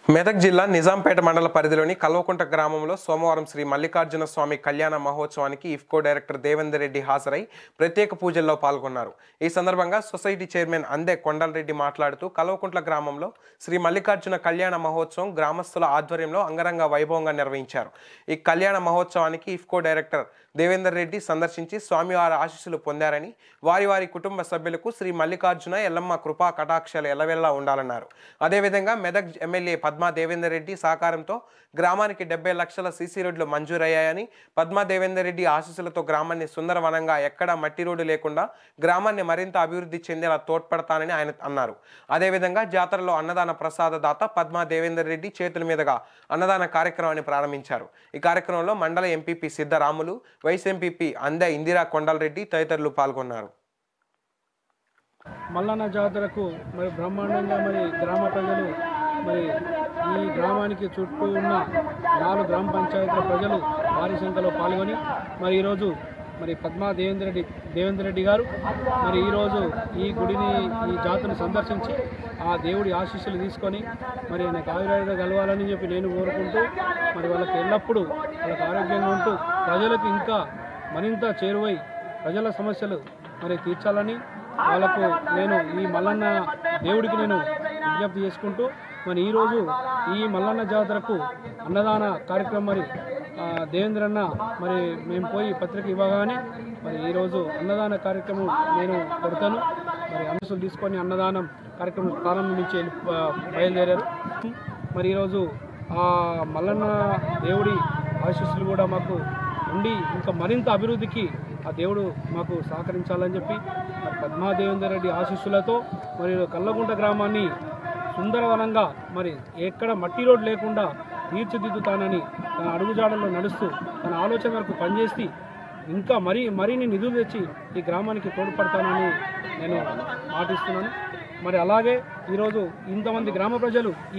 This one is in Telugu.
మెదక్ జిల్లా నిజాంపేట మండల పరిధిలోని కల్వకుంట గ్రామంలో సోమవారం శ్రీ మల్లికార్జున స్వామి కళ్యాణ మహోత్సవానికి ఇఫ్కో డైరెక్టర్ దేవేందర్ రెడ్డి హాజరై ప్రత్యేక పూజల్లో పాల్గొన్నారు ఈ సందర్భంగా సొసైటీ చైర్మన్ అందే కొండలరెడ్డి మాట్లాడుతూ కల్వకుంట్ల గ్రామంలో శ్రీ మల్లికార్జున కళ్యాణ మహోత్సవం గ్రామస్తుల ఆధ్వర్యంలో అంగరంగ వైభవంగా నిర్వహించారు ఈ కళ్యాణ మహోత్సవానికి ఇఫ్కో డైరెక్టర్ దేవేందర్ రెడ్డి సందర్శించి స్వామివారి ఆశీస్సులు పొందారని వారి వారి కుటుంబ సభ్యులకు శ్రీ మల్లికార్జున ఎల్లమ్మ కృపా కటాక్షాలు ఎల్లవెల్లా ఉండాలన్నారు అదేవిధంగా మెదక్ ఎమ్మెల్యే పద్మా దేవేందర్ రెడ్డి సహకారంతో గ్రామానికి డెబ్బై లక్షల సీసీ రోడ్లు మంజూరయ్యాయని పద్మా దేవేందర్ రెడ్డి ఆశీస్సులతో గ్రామాన్ని సుందరవనంగా ఎక్కడా మట్టి రోడ్డు లేకుండా గ్రామాన్ని మరింత అభివృద్ధి చెందేలా తోడ్పడతానని ఆయన అన్నారు అదేవిధంగా జాతరలో అన్నదాన ప్రసాద దాత పద్మా దేవేందర్ రెడ్డి చేతుల మీదుగా అన్నదాన కార్యక్రమాన్ని ప్రారంభించారు ఈ కార్యక్రమంలో మండల ఎంపీపీ సిద్ధరాములు వైస్ ఎంపీపీ అందే ఇందిరా కొండలరెడ్డి తదితరులు పాల్గొన్నారు మల్లన్న జాతరకు మరి బ్రహ్మాండంగా మరి గ్రామ ప్రజలు మరి ఈ గ్రామానికి చుట్టూ ఉన్న నాలుగు గ్రామ పంచాయతీల ప్రజలు భారీ సంఖ్యలో పాల్గొని మరి ఈరోజు మరి పద్మా దేవేంద్ర రెడ్డి దేవేంద్ర రెడ్డి గారు మరి ఈరోజు ఈ గుడిని ఈ జాతరను సందర్శించి ఆ దేవుడి ఆశీస్సులు తీసుకొని మరి నాకు ఆయుర్వేద కలవాలని చెప్పి నేను కోరుకుంటూ మరి వాళ్ళకి ఎల్లప్పుడూ వాళ్ళకి ఆరోగ్యంగా ఉంటూ ప్రజలకు ఇంకా మరింత చేరువై ప్రజల సమస్యలు మరి తీర్చాలని వాళ్ళకు నేను ఈ మల్లన్న దేవుడికి నేను విజ్ఞప్తి చేసుకుంటూ మరి ఈరోజు ఈ మల్లన్న జాతరకు అన్నదాన కార్యక్రమం మరి ఆ, దేవేంద్ర అన్న మరి మేము పోయి పత్రిక ఇవ్వగానే మరి ఈరోజు అన్నదాన కార్యక్రమం నేను పెడతాను మరి అంశాలు తీసుకొని అన్నదానం కార్యక్రమం ప్రారంభించి వెళ్ళి- ఆ, బయలుదేరారు మరి ఈరోజు ఆ మల్లన్న దేవుడి ఆశీస్సులు కూడా మాకు ఉండి ఇంకా మరింత అభివృద్ధికి ఆ దేవుడు మాకు సహకరించాలని చెప్పి మరి పద్మాదేవేందర్ రెడ్డి ఆశీస్సులతో మరి కల్లగుంట గ్రామాన్ని సుందరవనంగా మరి ఎక్కడ మట్టి రోడ్ లేకుండా తీర్చిదిద్దుతానని తన అడుగుజాడల్లో నడుస్తూ తన ఆలోచన వరకు పనిచేసి ఇంకా మరీ మరిన్ని నిధులు తెచ్చి ఈ గ్రామానికి తోడ్పడతానని నేను మాటిస్తున్నాను మరి అలాగే ఈరోజు ఇంతమంది గ్రామ ప్రజలు ఈ